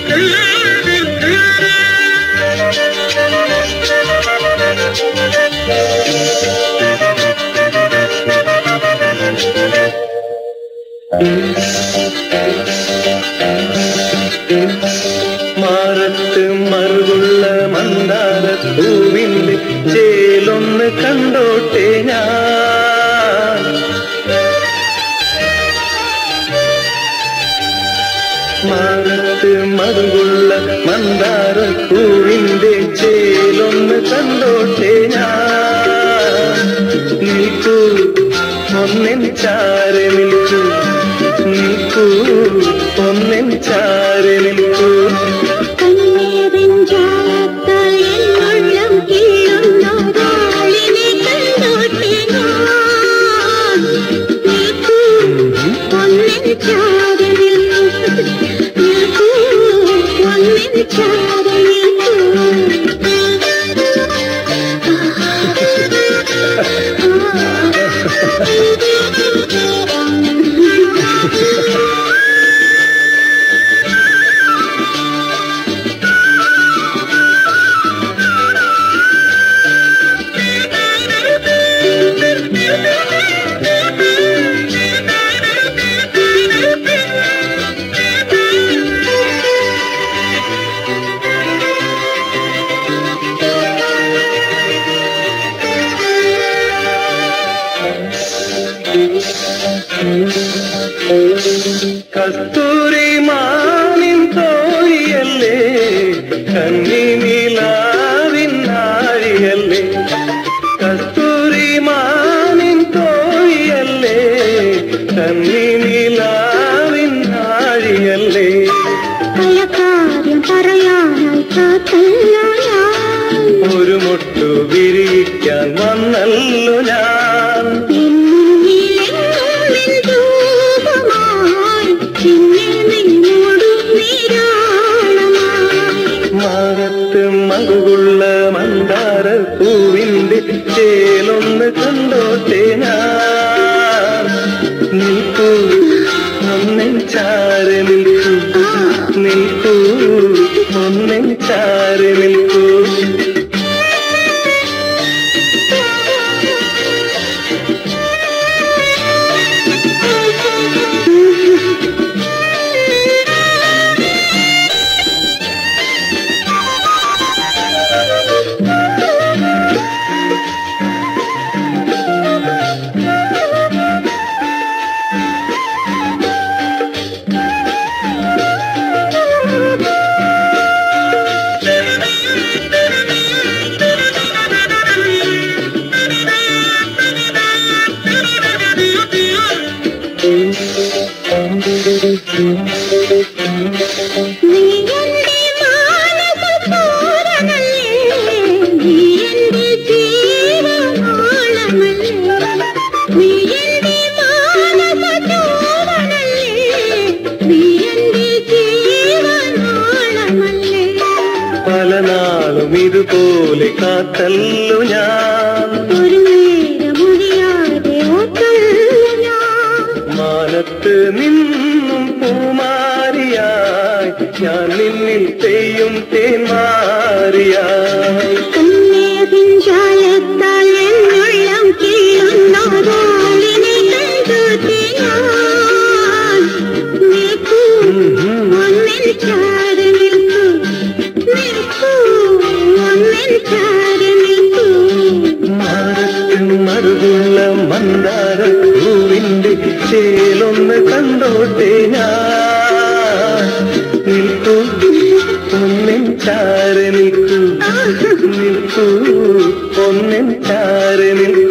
മാറത്ത് മറുകുള്ള മന്ദാര പൂവിന്റെ ചേലൊന്ന് കണ്ടോട്ടെ ഞാൻ മാറത്ത് മറുകുള്ള മന്ദാര പൂവിന്റെ ചേലൊന്ന് കണ്ടോട്ടെ ഞാൻ നിൽക്കൂ ഒന്നിൻ ചാരെ നിൽക്കൂ നിൽക്കൂ ഒന്നിൻ ചാരെ നിൽക്കൂ കണ്ണീരിഞ്ചാലത്താൽ എന്നുള്ളം കിള്ളുന്നൊരാളിനെ കണ്ടോട്ടെ ഞാൻ. നിൽക്കൂ, ഒന്നിൻ ചാരി നിൽക്കൂ. നിൽക്കൂ, ഒന്നിൻ ചാരി നിൽക്കൂ. കസ്തൂരി മാനിൻ തോഴിയല്ലേ കന്നി നിലാവിൻ നാഴിയല്ലേ കസ്തൂരി മാനിൻ തോഴിയല്ലേ കന്നി നിലാവിൻ നാഴിയല്ലേ പല കാര്യം പറയാനായി കാത്തല്ലോ ഞാൻ ഒരു മുട്ടു വിരിയിക്കാൻ വന്നല്ലോ ഞാൻ എന്നിലെങ്ങും രൂപമായി പിന്നെ നിന്നോടു നിരാളമായി മാറത്ത് മകുള്ള മന്ദാര പൂവിന്റെ ചേലൊന്ന് കണ്ടോട്ടെ ഞാൻ നിൽക്കൂ ഒന്നിൻ ചാരി നിൽക്കൂ നിൽക്കൂ ഒന്നിൻ ചാരി നിൽക്കൂ നീ എന്റെ മാനസപൂരണല്ലേ നീ എന്റെ ജീവനാളമല്ലേ നീ എന്റെ മാനസപൂരണല്ലേ നീ എന്റെ ജീവനാളമല്ലേ പല നാളും ഇതുപോലെ കാത്തല്ലു ഞാൻ ഒരു നേരമൊഴിയാതെ ഓർത്തല്ലോ ഞാൻ മാനത്ത് നിന്നും പൂമാരിയായി ഞാൻ നിന്നിൽ തെയ്യും തേന്മാരിയായി കണ്ണീരിഞ്ചാലത്താൽ എന്നുള്ളം കിള്ളുന്നൊരാളിനെ കണ്ടോട്ടെ ഞാൻ. നിൽക്കൂ, ഒന്നിൻ ചാരി നിൽക്കൂ. നിൽക്കൂ, ഒന്നിൻ ചാരി നിൽക്കൂ. മാറത്ത് മറുകുള്ള മന്ദാര പൂവിന്റെ ചേലൊന്ന് കണ്ടോട്ടെ ഞാൻ നിൽക്കൂ ഒന്നിൻ ചാര നിൽക്കൂ നിൽക്കൂ ഒന്നിൻ ചാര നിൽക്കൂ